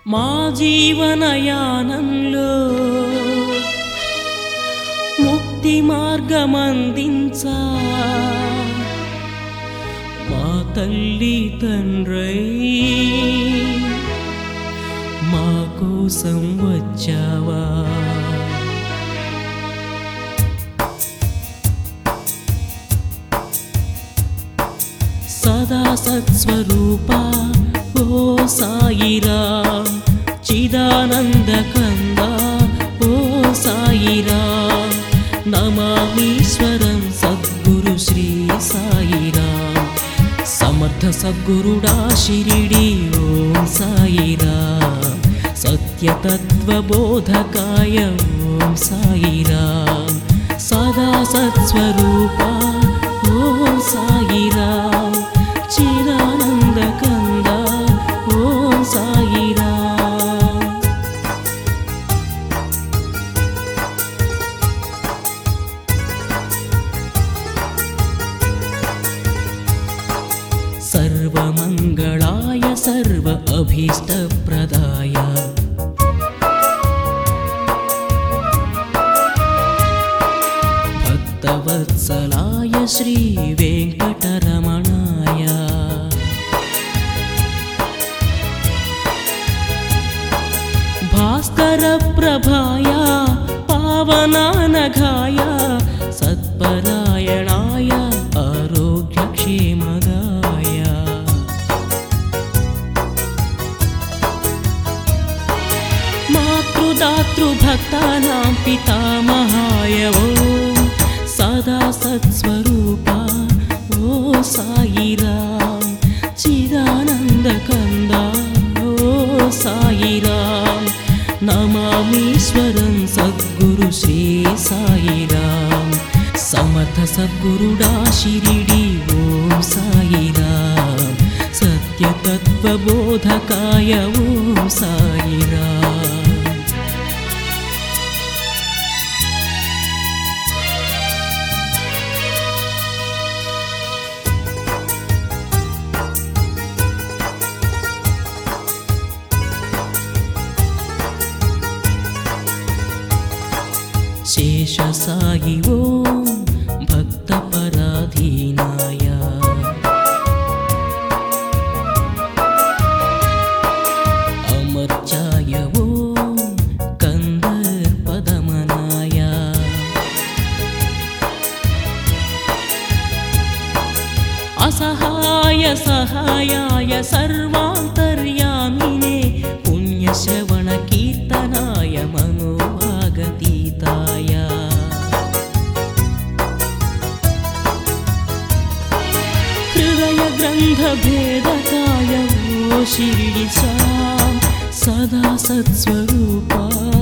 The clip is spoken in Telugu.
మా జీవనయానంలో ముక్తి మార్గమందించా మా తల్లి తండ్రై మా కోసం వచ్చావా సదా సత్స్వరూపా ఓ సాయిరా చిదానంద కంద ఓ సాయిరా నమామీశ్వరం సద్గురు శ్రీ సాయిరా సమర్థ సద్గురుడా షిరిడి ఓం సాయిరా సత్యతత్వబోధకాయ ఓం సాయిరా సదా సత్స్వరూపా ఓం సాయిరా చిదానంద కంద ఓం సాయిరా सर्वमङ्गलाय सर्व अभीष्टप्रदाय भक्तवत्सलाय श्रीवेङ्कटरमणाय भास्करप्रभाय पावनानघाय सत्परायणाय आरोग्यक्षेमदाय मातृदातृभक्तानां पितामहाय ॐ सदा सत्स्वरूपा ओ सायिरां चिदानन्दकन्दा ओ सायिरां नमामीश्वरं सद्गुरु श्री सायिरां समर्थ सद्गुरुडा शिरिडि ॐ सायिरां सत्यतत्त्वबोधकाय ॐ सायिराम् शेषसायि ॐ भक्तपराधीनाय अमर्चाय ॐ कन्दर्पदमनाय असहाय सहायाय सर्वान्तर्यामिने पुण्यश्रवणकीर्तनाय मनोभागतीताय हृदयग्रन्थभेदकाय ओ शिरिडिसा सदा सत्स्वरूपा